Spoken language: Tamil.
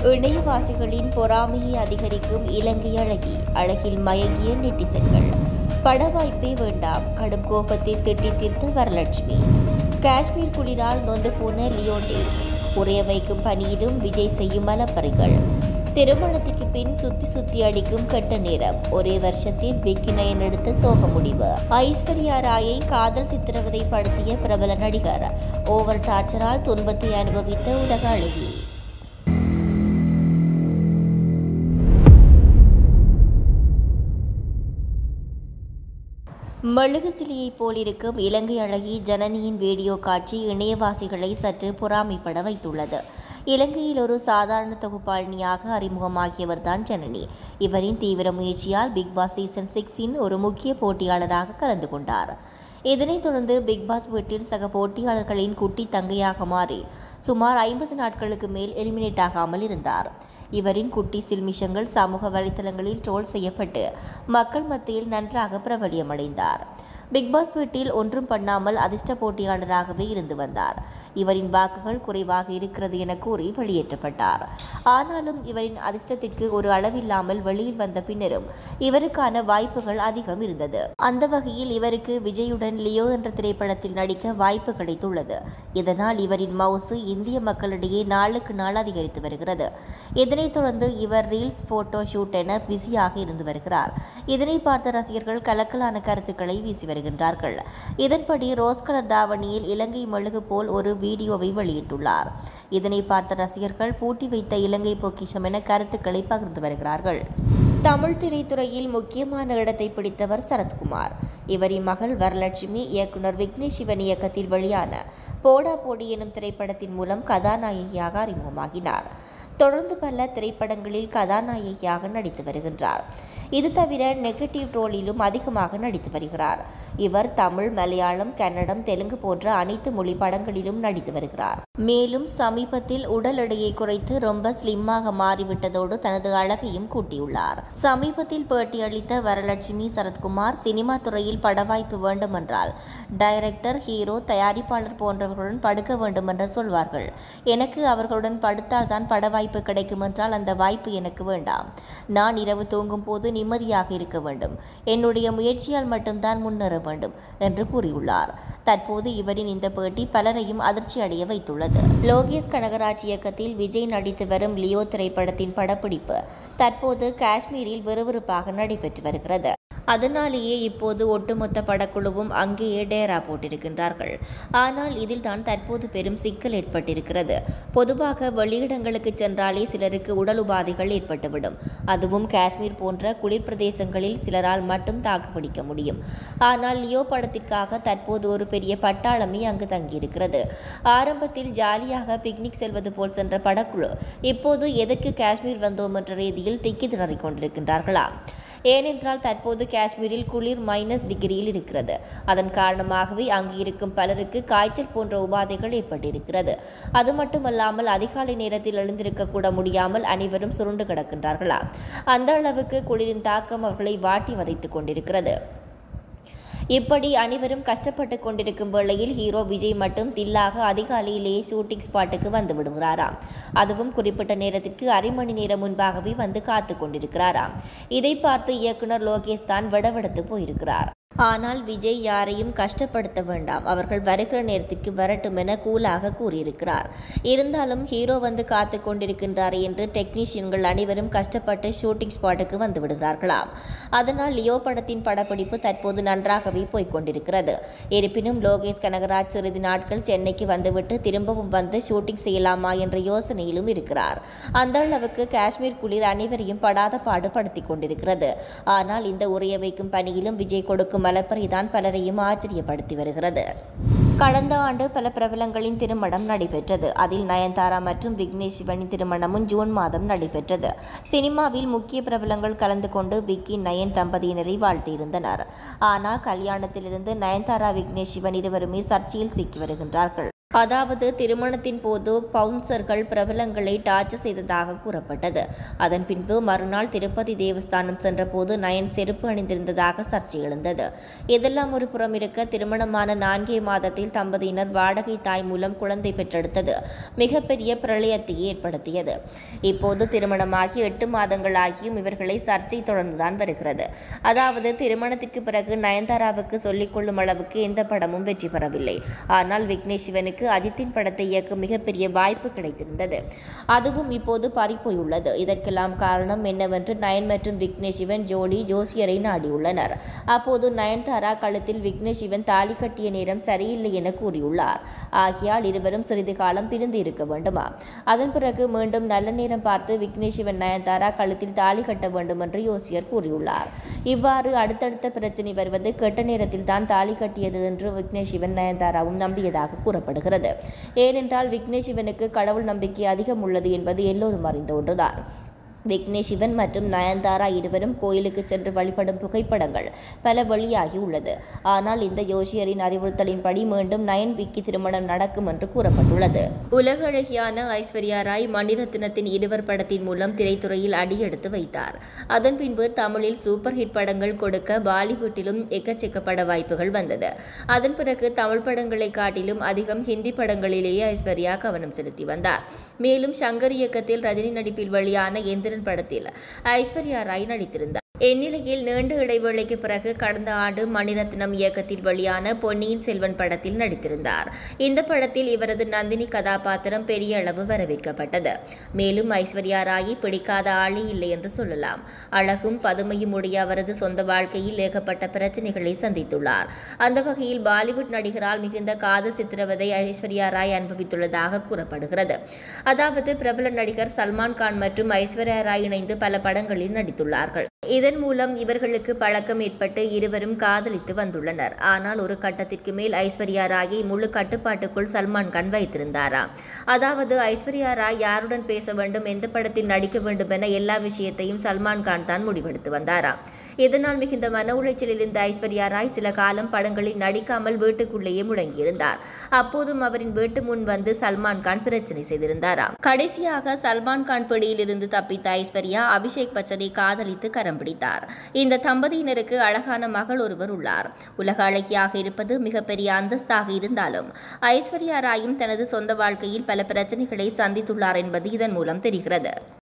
இணையவாசிகளின் பொறாமையை அதிகரிக்கும் இலங்கை அழகி அழகில் மயங்கிய நெட்டிசன்கள் பட வாய்ப்பே வேண்டாம் கடும் கோபத்தில் திட்டி தீர்த்த வரலட்சுமி காஷ்மீர் குளிரால் நொந்து போன லியோண்டே உறைய வைக்கும் பணியிடும் விஜய் செய்யும் அலப்பறைகள் திருமணத்திற்கு பின் சுத்தி சுத்தி அடிக்கும் கெட்ட நேரம் ஒரே வருஷத்தில் விக்கி நயன் எடுத்த சோக முடிவு ஐஸ்வர்யா ராயை காதல் சித்திரவதை படுத்திய பிரபல நடிகர் ஓவர் டார்ச்சரால் துன்பத்தை அனுபவித்த உலக அழகி மெழுகு சிலையைப் போலிருக்கும் இலங்கை அழகி ஜனனியின் வீடியோ காட்சி இணையவாசிகளை சற்று பொறாமைப்பட வைத்துள்ளது இலங்கையில் ஒரு சாதாரண தொகுப்பாளினியாக அறிமுகமாகியவர்தான் ஜனனி இவரின் தீவிர முயற்சியால் பிக் பாஸ் சீசன் சிக்ஸின் ஒரு முக்கிய போட்டியாளராக கலந்து கொண்டார் இதனைத் தொடர்ந்து பிக் பாஸ் வீட்டில் சக போட்டியாளர்களின் குட்டி தங்கையாக மாறி சுமார் ஐம்பது நாட்களுக்கு மேல் எலிமினேட் ஆகாமல் இருந்தார் இவரின் குட்டி சில்மிஷங்கள் சமூக வலைதளங்களில் ட்ரோல் செய்யப்பட்டு மக்கள் மத்தியில் நன்றாக பிரபலியமடைந்தார் பிக் பாஸ் வீட்டில் ஒன்றும் பண்ணாமல் அதிர்ஷ்ட போட்டியாளராகவே இருந்து வந்தார் இவரின் வாக்குகள் குறைவாக இருக்கிறது என கூறி வெளியேற்றப்பட்டார் ஆனாலும் இவரின் அதிர்ஷ்டத்திற்கு ஒரு அளவில்லாமல் வெளியில் வந்த பின்னரும் இவருக்கான வாய்ப்புகள் அதிகம் இருந்தது அந்த வகையில் இவருக்கு விஜயுடன் லியோ என்ற திரைப்படத்தில் நடிக்க வாய்ப்பு கிடைத்துள்ளது இதனால் இவரின் மவுசு இந்திய மக்களிடையே நாளுக்கு நாள் அதிகரித்து வருகிறது இதனைத் தொடர்ந்து இவர் ரீல்ஸ் போட்டோ ஷூட் என பிஸியாக இருந்து வருகிறார் இதனை பார்த்த ரசிகர்கள் கலக்கலான கருத்துக்களை வீசி வருகின்றார்கள் இதன்படி ரோஸ் கலர் தாவணியில் இலங்கை மெழுகு போல் ஒரு வீடியோவை வெளியிட்டுள்ளார் இதனை பார்த்த ரசிகர்கள் பூட்டி வைத்த இலங்கை பொக்கிஷம் என கருத்துக்களை பகிர்ந்து வருகிறார்கள் தமிழ் திரைத்துறையில் முக்கியமான இடத்தை பிடித்தவர் சரத்குமார் இவரின் மகள் வரலட்சுமி இயக்குனர் விக்னேஷ் சிவன் இயக்கத்தில் வெளியான போடா போடி எனும் திரைப்படத்தின் மூலம் கதாநாயகியாக அறிமுகமாகினார் தொடர்ந்து பல திரைப்படங்களில் கதாநாயகியாக நடித்து வருகின்றார் இது தவிர நெகட்டிவ் ரோலிலும் அதிகமாக நடித்து வருகிறார் இவர் தமிழ் மலையாளம் கன்னடம் தெலுங்கு போன்ற அனைத்து மொழி படங்களிலும் நடித்து வருகிறார் மேலும் சமீபத்தில் உடல் எடையை குறைத்து ரொம்ப ஸ்லிம்மாக மாறிவிட்டதோடு தனது அழகையும் கூட்டியுள்ளார் சமீபத்தில் பேட்டியளித்த வரலட்சுமி சரத்குமார் சினிமா துறையில் பட வாய்ப்பு வேண்டுமென்றால் டைரக்டர் ஹீரோ தயாரிப்பாளர் போன்றவர்களுடன் படுக்க வேண்டுமென்று சொல்வார்கள் எனக்கு அவர்களுடன் படுத்தால் தான் பட வாய்ப்பு கிடைக்கும் என்றால் அந்த வாய்ப்பு எனக்கு வேண்டாம் நான் இரவு தூங்கும் போது நிம்மதியாக இருக்க வேண்டும் என்னுடைய முயற்சியால் மட்டும்தான் முன்னேற வேண்டும் என்று கூறியுள்ளார் தற்போது இவரின் இந்த பேட்டி பலரையும் அதிர்ச்சி அடைய வைத்துள்ளது லோகேஷ் கனகராஜ் இயக்கத்தில் விஜய் நடித்து வரும் லியோ திரைப்படத்தின் படப்பிடிப்பு தற்போது காஷ்மீரில் விறுவிறுப்பாக நடைபெற்று வருகிறது அதனாலேயே இப்போது ஒட்டுமொத்த படக்குழுவும் அங்கேயே டேரா போட்டிருக்கின்றார்கள் ஆனால் இதில் தான் தற்போது பெரும் சிக்கல் ஏற்பட்டிருக்கிறது பொதுவாக வெளியிடங்களுக்கு சென்றாலே சிலருக்கு உடல் உபாதைகள் ஏற்பட்டுவிடும் அதுவும் காஷ்மீர் போன்ற குளிர் பிரதேசங்களில் சிலரால் மட்டும் தாக்குப்பிடிக்க முடியும் ஆனால் லியோ படத்திற்காக தற்போது ஒரு பெரிய பட்டாளமே அங்கு தங்கியிருக்கிறது ஆரம்பத்தில் ஜாலியாக பிக்னிக் செல்வது போல் சென்ற படக்குழு இப்போது எதற்கு காஷ்மீர் வந்தோம் என்ற ரீதியில் திக்கி திணறிக் கொண்டிருக்கின்றார்களா ஏனென்றால் தற்போது காஷ்மீரில் குளிர் மைனஸ் டிகிரியில் இருக்கிறது அதன் காரணமாகவே அங்கு இருக்கும் பலருக்கு காய்ச்சல் போன்ற உபாதைகள் ஏற்பட்டிருக்கிறது அது மட்டுமல்லாமல் அதிகாலை நேரத்தில் எழுந்திருக்க கூட முடியாமல் அனைவரும் சுருண்டு கிடக்கின்றார்களா அந்த அளவுக்கு குளிரின் தாக்கம் அவர்களை வாட்டி வதைத்துக் கொண்டிருக்கிறது இப்படி அனைவரும் கஷ்டப்பட்டு கொண்டிருக்கும் வேளையில் ஹீரோ விஜய் மட்டும் தில்லாக அதிகாலையிலேயே ஷூட்டிங் ஸ்பாட்டுக்கு வந்து விடுகிறாராம் அதுவும் குறிப்பிட்ட நேரத்திற்கு அரை மணி நேரம் முன்பாகவே வந்து காத்து கொண்டிருக்கிறாராம் இதை பார்த்து இயக்குனர் லோகேஷ் தான் விடவெடுத்து போயிருக்கிறார் ஆனால் விஜய் யாரையும் கஷ்டப்படுத்த வேண்டாம் அவர்கள் வருகிற நேரத்திற்கு வரட்டும் என கூலாக கூறியிருக்கிறார் இருந்தாலும் ஹீரோ வந்து காத்து கொண்டிருக்கின்றார் என்று டெக்னீஷியன்கள் அனைவரும் கஷ்டப்பட்டு ஷூட்டிங் ஸ்பாட்டுக்கு வந்து விடுகிறார்களாம் அதனால் லியோ படத்தின் படப்பிடிப்பு தற்போது நன்றாகவே போய்க் கொண்டிருக்கிறது இருப்பினும் லோகேஷ் கனகராஜ் சிறிது நாட்கள் சென்னைக்கு வந்துவிட்டு திரும்பவும் வந்து ஷூட்டிங் செய்யலாமா என்ற யோசனையிலும் இருக்கிறார் அந்த அளவுக்கு காஷ்மீர் குளிர் அனைவரையும் படாத பாடுபடுத்திக் கொண்டிருக்கிறது ஆனால் இந்த உரைய வைக்கும் பணியிலும் விஜய் கொடுக்கும் மலப்பறை தான் பலரையும் ஆச்சரியப்படுத்தி வருகிறது கடந்த ஆண்டு பல பிரபலங்களின் திருமணம் நடைபெற்றது அதில் நயன்தாரா மற்றும் விக்னேஷ் சிவனின் திருமணமும் ஜூன் மாதம் நடைபெற்றது சினிமாவில் முக்கிய பிரபலங்கள் கலந்து கொண்டு விக்கி நயன் தம்பதியினரை வாழ்த்தியிருந்தனர் ஆனால் கல்யாணத்திலிருந்து நயன்தாரா விக்னேஷ் சிவன் இருவருமே சர்ச்சையில் சிக்கி வருகின்றார்கள் அதாவது திருமணத்தின் போது பவுன்சர்கள் பிரபலங்களை டார்ச்சர் செய்ததாக கூறப்பட்டது அதன் பின்பு மறுநாள் திருப்பதி தேவஸ்தானம் சென்றபோது நயன் செருப்பு அணிந்திருந்ததாக சர்ச்சை எழுந்தது இதெல்லாம் ஒரு புறம் இருக்க திருமணமான நான்கே மாதத்தில் தம்பதியினர் வாடகை தாய் மூலம் குழந்தை பெற்றெடுத்தது மிகப்பெரிய பிரளயத்தை ஏற்படுத்தியது இப்போது திருமணமாகி எட்டு மாதங்களாகியும் இவர்களை சர்ச்சை தொடர்ந்துதான் வருகிறது அதாவது திருமணத்திற்கு பிறகு நயன்தாராவுக்கு சொல்லிக் கொள்ளும் அளவுக்கு எந்த படமும் வெற்றி பெறவில்லை ஆனால் விக்னேஷ் சிவனுக்கு அஜித்தின் படத்தை இயக்க மிகப்பெரிய வாய்ப்பு கிடைத்திருந்தது அதுவும் இப்போது பறிப்போயுள்ளது இதற்கெல்லாம் காரணம் என்னவென்று நயன் மற்றும் விக்னேஷ் சிவன் ஜோடி ஜோசியரை நாடியுள்ளனர் அப்போது நயன்தாரா கழுத்தில் விக்னேஷ் சிவன் தாலி கட்டிய நேரம் சரியில்லை என கூறியுள்ளார் ஆகையால் இருவரும் சிறிது காலம் பிரிந்து இருக்க வேண்டுமா அதன் பிறகு மீண்டும் நல்ல நேரம் பார்த்து விக்னேஷ் சிவன் நயன்தாரா கழுத்தில் தாலி கட்ட வேண்டும் என்று யோசியர் கூறியுள்ளார் இவ்வாறு அடுத்தடுத்த பிரச்சனை வருவது கெட்ட நேரத்தில் தான் தாலி கட்டியது என்று விக்னேஷ் சிவன் நயன்தாராவும் நம்பியதாக கூறப்படுகிறது ஏனென்றால் விக்னேஷ் சிவனுக்கு கடவுள் நம்பிக்கை அதிகம் உள்ளது என்பது எல்லோரும் அறிந்த ஒன்றுதான் விக்னேஷ் சிவன் மற்றும் நயன்தாரா இருவரும் கோயிலுக்கு சென்று வழிபடும் புகைப்படங்கள் பல வெளியாகி உள்ளது ஆனால் இந்த ஜோசியரின் அறிவுறுத்தலின்படி மீண்டும் நயன் விக்கி திருமணம் நடக்கும் என்று கூறப்பட்டுள்ளது உலக அழகியான ஐஸ்வர்யா ராய் மணிரத்னத்தின் இருவர் படத்தின் மூலம் திரைத்துறையில் அடியெடுத்து வைத்தார் அதன் பின்பு தமிழில் சூப்பர் ஹிட் படங்கள் கொடுக்க பாலிவுட்டிலும் எக்கச்சக்க பட வாய்ப்புகள் வந்தது அதன் பிறகு தமிழ் படங்களை காட்டிலும் அதிகம் ஹிந்தி படங்களிலேயே ஐஸ்வர்யா கவனம் செலுத்தி வந்தார் மேலும் சங்கர் இயக்கத்தில் ரஜினி நடிப்பில் வெளியான எந்திர சந்திரன் படத்தில் ஐஸ்வர்யா ராய் நடித்திருந்தார் இந்நிலையில் நீண்ட இடைவேளைக்கு பிறகு கடந்த ஆண்டு மணிரத்னம் இயக்கத்தில் வெளியான பொன்னியின் செல்வன் படத்தில் நடித்திருந்தார் இந்த படத்தில் இவரது நந்தினி கதாபாத்திரம் பெரிய அளவு வரவேற்கப்பட்டது மேலும் ஐஸ்வர்யா ராயை பிடிக்காத ஆளே இல்லை என்று சொல்லலாம் அழகும் பதுமையும் உடைய அவரது சொந்த வாழ்க்கையில் ஏகப்பட்ட பிரச்சனைகளை சந்தித்துள்ளார் அந்த வகையில் பாலிவுட் நடிகரால் மிகுந்த காதல் சித்திரவதை ஐஸ்வர்யா ராய் அனுபவித்துள்ளதாக கூறப்படுகிறது அதாவது பிரபல நடிகர் சல்மான் கான் மற்றும் ஐஸ்வர்யா ராய் இணைந்து பல படங்களில் நடித்துள்ளார்கள் இதன் மூலம் இவர்களுக்கு பழக்கம் ஏற்பட்டு இருவரும் காதலித்து வந்துள்ளனர் ஆனால் ஒரு கட்டத்திற்கு மேல் ஐஸ்வர்யா ராயை முழு கட்டுப்பாட்டுக்குள் சல்மான் கான் வைத்திருந்தாராம் அதாவது ஐஸ்வர்யா ராய் யாருடன் பேச வேண்டும் எந்த படத்தில் நடிக்க வேண்டும் என எல்லா விஷயத்தையும் சல்மான் கான் தான் முடிவெடுத்து வந்தாராம் இதனால் மிகுந்த மன உளைச்சலில் இருந்த ஐஸ்வர்யா ராய் சில காலம் படங்களில் நடிக்காமல் வீட்டுக்குள்ளேயே முடங்கியிருந்தார் அப்போதும் அவரின் வீட்டு முன் வந்து சல்மான் கான் பிரச்சனை செய்திருந்தாராம் கடைசியாக சல்மான் கான் பிடியிலிருந்து தப்பித்த ஐஸ்வர்யா அபிஷேக் பச்சனை காதலித்து கரம் பிடித்தார் இந்த தம்பதியினருக்கு அழகான மகள் ஒருவர் உள்ளார் உலக அழகியாக இருப்பது மிகப்பெரிய அந்தஸ்தாக இருந்தாலும் ஐஸ்வர்யா ராயும் தனது சொந்த வாழ்க்கையில் பல பிரச்சனைகளை சந்தித்துள்ளார் என்பது இதன் மூலம் தெரிகிறது